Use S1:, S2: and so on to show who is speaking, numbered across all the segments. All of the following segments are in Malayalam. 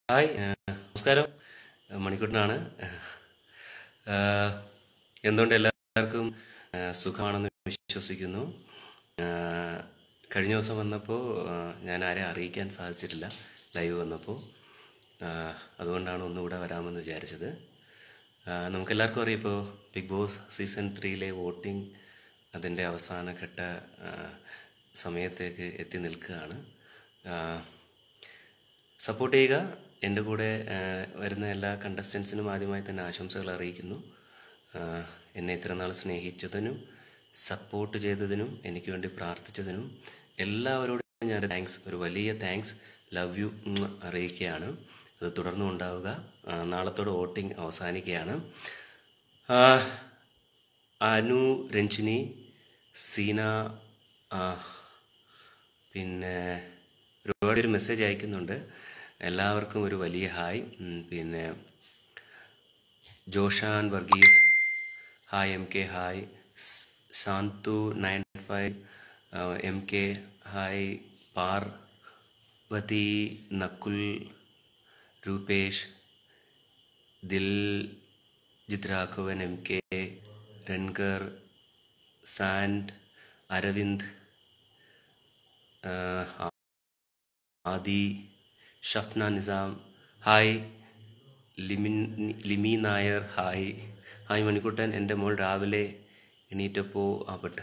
S1: ഹായ് ഏഹ്, നമസ്കാരം ഏഹ്, മണിക്കുട്ടനാണ് ഏഹ്, എന്തുകൊണ്ട് എല്ലാവർക്കും ഏഹ്, സുഖമാണെന്ന് വിശ്വസിക്കുന്നു ഏഹ്, കഴിഞ്ഞ ദിവസം വന്നപ്പോൾ ഏഹ്, ഞാൻ ആരെ അറിയിക്കാൻ സാധിച്ചിട്ടില്ല ലൈവ് വന്നപ്പോൾ ഏഹ്, അതുകൊണ്ടാണ് ഒന്നുകൂടെ വരാമെന്ന് വിചാരിച്ചത് ഏഹ്, നമുക്കെല്ലാവർക്കും അറിയാം ഇപ്പോൾ ബിഗ് ബോസ് സീസൺ ത്രീയിലെ വോട്ടിംഗ് അതിൻ്റെ അവസാനഘട്ട ഏഹ്, സമയത്തേക്ക് എത്തി നിൽക്കുകയാണ് ഏഹ്, സപ്പോർട്ട് ചെയ്യുക എൻ്റെ കൂടെ ആ, വരുന്ന എല്ലാ കണ്ടസ്റ്റൻസിനും ആദ്യമായി തന്നെ ആശംസകൾ അറിയിക്കുന്നു ആ, എന്നെ ഇത്ര നാൾ സ്നേഹിച്ചതിനും സപ്പോർട്ട് ചെയ്തതിനും എനിക്ക് വേണ്ടി പ്രാർത്ഥിച്ചതിനും എല്ലാവരോടും ഞാൻ താങ്ക്സ് ഒരു വലിയ താങ്ക്സ് ലവ് യു അറിയിക്കുകയാണ് അത് തുടർന്നും ഉണ്ടാവുക ആ, നാളത്തോടെ വോട്ടിംഗ് അവസാനിക്കുകയാണ് ആ, അനു രഞ്ജിനി സീന ആ, പിന്നെ ഒരുപാട് ഒരു മെസ്സേജ് അയക്കുന്നുണ്ട് എല്ലാവർക്കും ഒരു വലിയ ഹായ് ഉം, പിന്നെ Joshan Varghese hi M K hi സ്- Shanthu nine five M K hi Parvathy Nakul Rupesh ദിൽ ജിത്രാഘവൻ എം കെ രൺകർ സാൻഡ് അരവിന്ദ് ആഹ്, ആദി ഷഫ്ന നിസാം ഹായ് ലിമിൻ ലിമി നായർ ഹായ് ഹായ് മണിക്കുട്ടൻ എൻ്റെ മോൾ രാവിലെ എണീറ്റപ്പോൾ ആവട്ടെ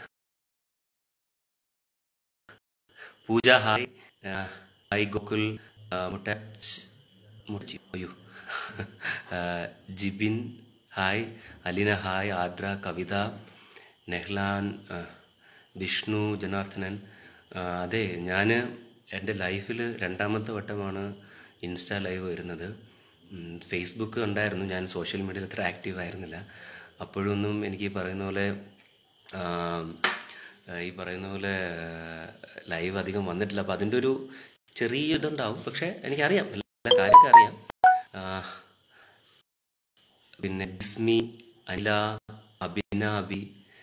S1: പൂജ ഹായ് ആ, ഹായ് ഗോകുൽ ആ, മുട്ടാച്ച് മുർച്ചി അയ്യോ ആ, ജിബിൻ ഹായ് അലിന ഹായ് ആദ്ര കവിത നെഹ്ലാൻ ആ, വിഷ്ണു ജനാർദ്ദനൻ ആ, അതെ ഞാൻ എൻ്റെ ലൈഫിൽ രണ്ടാമത്തെ വട്ടമാണ് ഇൻസ്റ്റാ ലൈവ് വരുന്നത് ഉം, ഫേസ്ബുക്ക് ഉണ്ടായിരുന്നു ഞാൻ സോഷ്യൽ മീഡിയയിൽ അത്ര ആക്റ്റീവ് ആയിരുന്നില്ല അപ്പോഴൊന്നും എനിക്ക് ഈ പറയുന്ന പോലെ ആ, ഈ പറയുന്ന പോലെ ലൈവ് അധികം വന്നിട്ടില്ല അപ്പം അതിൻ്റെ ഒരു ചെറിയ ഇതുണ്ടാവും പക്ഷേ എനിക്കറിയാം എല്ലാ കാര്യമൊക്കെ അറിയാം ആ, പിന്നെ ജിസ്മി അനില അബിന അബി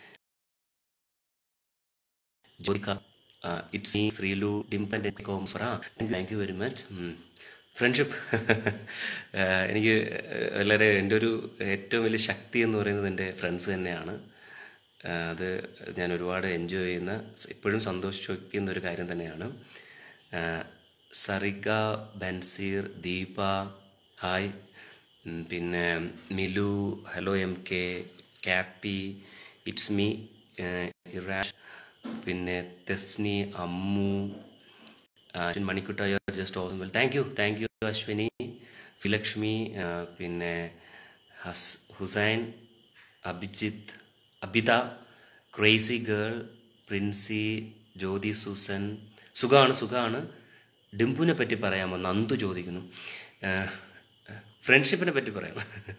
S1: ജ്യോതിക ഇറ്റ്സ് മീ ശ്രീലു ഡിംപൻ കോംഫറ thank you very much friendship എനിക്ക് വളരെ എൻ്റെ ഒരു ഏറ്റവും വലിയ ശക്തി എന്ന് പറയുന്നത് എൻ്റെ ഫ്രണ്ട്സ് തന്നെയാണ് ആ, അത് ഞാൻ ഒരുപാട് എൻജോയ് ചെയ്യുന്ന ഇപ്പോഴും സന്തോഷിക്കുന്ന ഒരു കാര്യം തന്നെയാണ് ആ, സറിക ബൻസീർ ദീപ ഹായ് ഉം, പിന്നെ മിലു ഹലോ എം കെ ക്യാപ്പി ഇറ്റ്സ് മീ ഇറാഷ് പിന്നെ Thesni Ammu Ashwin Manikutta just awesome well thank you thank you Ashwini Sreelakshmi ആ, പിന്നെ ഹസ് ഹുസൈൻ അഭിജിത്ത് അബിത ക്രേസി ഗേൾ പ്രിൻസി ജ്യോതി സൂസൻ സുഖാണ് സുഖാണ് ഡിംപുവിനെ പറ്റി പറയാമോ നന്ദു ചോദിക്കുന്നു ഫ്രണ്ട്ഷിപ്പിനെ പറ്റി പറയാം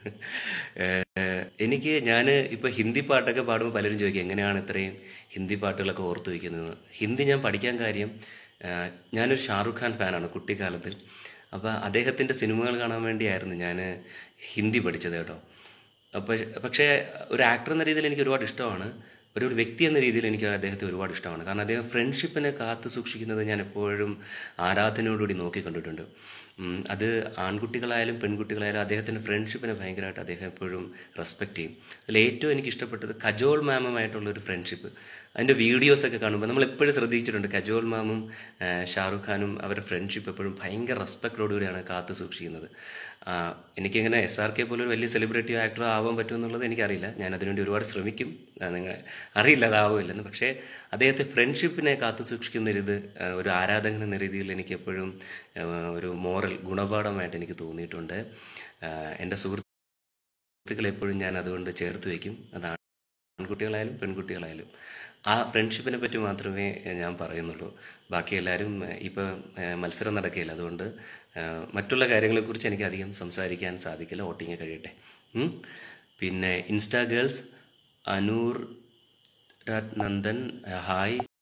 S1: ഏഹ് എനിക്ക് ഞാൻ ഇപ്പോൾ ഹിന്ദി പാട്ടൊക്കെ പാടുമ്പോൾ പലരും ചോദിക്കും എങ്ങനെയാണ് ഇത്രയും ഹിന്ദി പാട്ടുകളൊക്കെ ഓർത്ത് വയ്ക്കുന്നത് ഹിന്ദി ഞാൻ പഠിക്കാൻ കാര്യം ഏഹ് ഞാനൊരു ഷാറുഖ് ഖാൻ ഫാനാണ് കുട്ടിക്കാലത്ത് അപ്പോൾ അദ്ദേഹത്തിൻ്റെ സിനിമകൾ കാണാൻ വേണ്ടിയായിരുന്നു ഞാൻ ഹിന്ദി പഠിച്ചത് കേട്ടോ അപ്പോൾ പക്ഷേ ഒരു ആക്ടർ എന്ന രീതിയിൽ എനിക്ക് ഒരുപാട് ഇഷ്ടമാണ് ഒരു ഒരു വ്യക്തി എന്ന രീതിയിൽ എനിക്ക് അദ്ദേഹത്തെ ഒരുപാട് ഇഷ്ടമാണ് കാരണം അദ്ദേഹം ഫ്രണ്ട്ഷിപ്പിനെ കാത്തു സൂക്ഷിക്കുന്നത് ഞാൻ എപ്പോഴും ആരാധനയോടുകൂടി നോക്കിക്കണ്ടിട്ടുണ്ട് ഉം, അത് ആൺകുട്ടികളായാലും പെൺകുട്ടികളായാലും അദ്ദേഹത്തിൻ്റെ ഫ്രണ്ട്ഷിപ്പിനെ ഭയങ്കരമായിട്ട് അദ്ദേഹം എപ്പോഴും റെസ്പെക്റ്റ് ചെയ്യും അതിൽ ഏറ്റവും എനിക്ക് ഇഷ്ടപ്പെട്ടത് കജോൾ മാമുമായിട്ടുള്ള ഒരു ഫ്രണ്ട്ഷിപ്പ് അതിൻ്റെ വീഡിയോസൊക്കെ കാണുമ്പോൾ നമ്മൾ എപ്പോഴും ശ്രദ്ധിച്ചിട്ടുണ്ട് കജോൾ മാമും ആ, ഷാറുഖ് ഖാനും അവരുടെ ഫ്രണ്ട്ഷിപ്പ് എപ്പോഴും ഭയങ്കര റെസ്പെക്റ്റോടുകൂടിയാണ് കാത്തു സൂക്ഷിക്കുന്നത് ആ, എനിക്കിങ്ങനെ എസ് ആർ കെ പോലെ ഒരു വലിയ സെലിബ്രിറ്റി ആക്ടർ ആവാൻ പറ്റുമെന്നുള്ളത് എനിക്കറിയില്ല ഞാൻ അതിനുവേണ്ടി ഒരുപാട് ശ്രമിക്കും ആ, നിങ്ങൾ അറിയില്ല അതാവില്ലെന്ന് പക്ഷേ അദ്ദേഹത്തെ ഫ്രണ്ട്ഷിപ്പിനെ കാത്തു സൂക്ഷിക്കുന്ന ഒരു ഇത് ആ, ഒരു ആരാധകൻ എന്ന രീതിയിൽ എനിക്ക് എപ്പോഴും ആ, ഒരു മോറൽ ഗുണപാഠമായിട്ട് എനിക്ക് തോന്നിയിട്ടുണ്ട് ആ, എൻ്റെ സുഹൃത്തുക്കളെ എപ്പോഴും ഞാൻ അതുകൊണ്ട് ചേർത്ത് വയ്ക്കും അതാണ് ആൺകുട്ടികളായാലും പെൺകുട്ടികളായാലും ആ ഫ്രണ്ട്ഷിപ്പിനെ പറ്റി മാത്രമേ ഞാൻ പറയുന്നുള്ളൂ ബാക്കി എല്ലാവരും ഇപ്പം മത്സരം നടക്കുകയില്ല അതുകൊണ്ട് ആ, മറ്റുള്ള കാര്യങ്ങളെക്കുറിച്ച് എനിക്ക് അധികം സംസാരിക്കാൻ സാധിക്കില്ല വോട്ടിങ് കഴിയട്ടെ ഉം. പിന്നെ insta girls Anoor Raj Nandan hi